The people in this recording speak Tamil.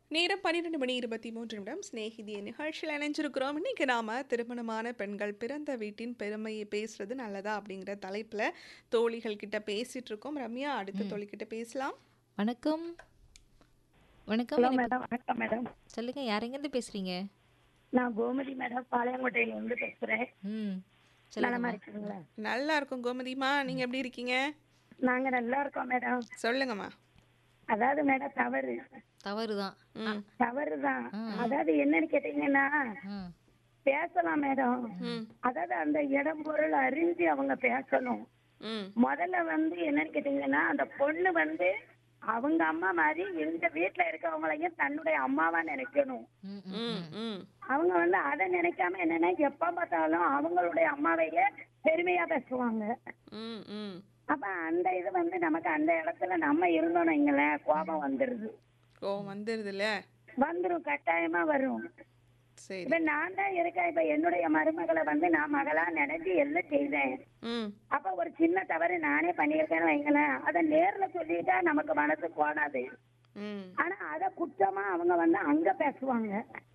நேரம் பன்னிரெண்டு மணி இருபத்தி மூன்று நிமிடம் சிநேகிதிய நிகழ்ச்சியில் இணைஞ்சிருக்கிறோம் இன்னைக்கு நாம திருமணமான பெண்கள் பிறந்த வீட்டின் பெருமையை பேசுறது நல்லதா அப்படிங்கிற தலைப்புல தோழிகள் கிட்ட பேசிட்டு இருக்கோம் ரம்யா அடுத்த தோழி கிட்ட பேசலாம் வணக்கம் வணக்கம் ஹலோ என்னை மேடம் வணக்கம் மேடம் பத்தி- சொல்லுங்க யார் எங்கேருந்து பேசுறீங்க நான் கோமதி மேடம் பாளையங்கோட்டையில இருந்து பேசுறேன் ம் நலமா சொல்லுங்க இருக்கீங்களா நல்லா இருக்கும் கோமதிமா நீங்க எப்படி இருக்கீங்க நாங்க நல்லா இருக்கோம் மேடம் சொல்லுங்கம்மா அதாவது மேடம் தவறு தவறு தான் ம் தவறு தான் அதாவது என்னன்னு கேட்டீங்கன்னா ம் பேசலாம் மேடம் ம் அதாவது அந்த இடம் பொருள் அறிஞ்சு அவங்க பேசணும் ம் முதல்ல வந்து என்னன்னு கேட்டீங்கன்னா அந்த பொண்ணு வந்து அவங்க அம்மா மாதிரி இந்த வீட்டுல இருக்கவங்களையும் தன்னுடைய அம்மாவா நினைக்கணும் ம், ம். ம் ம் அவங்க வந்து அதை நினைக்காம என்னன்னா எப்ப பார்த்தாலும் அவங்களுடைய அம்மாவையே பெருமையா பேசுவாங்க ம் ம் அப்ப அந்த இது வந்து நமக்கு அந்த இடத்துல நம்ம இருந்தோம்னு வைங்களேன் கோபம் வந்துருது ஓ வந்துருதுல்ல வந்துரும் கட்டாயமா வரும் சரி இப்ப நான் தான் இருக்கேன் இப்ப என்னுடைய மருமகளை வந்து நான் மகளா நினைச்சு எல்லாம் செய்தேன் ம் அப்ப ஒரு சின்ன தவறு நானே பண்ணியிருக்கேன்னு வைங்களேன் அதை நேர்ல சொல்லிட்டா நமக்கு மனசு கோணாது ம் ஆனா அத குற்றமா அவங்க வந்து அங்க பேசுவாங்க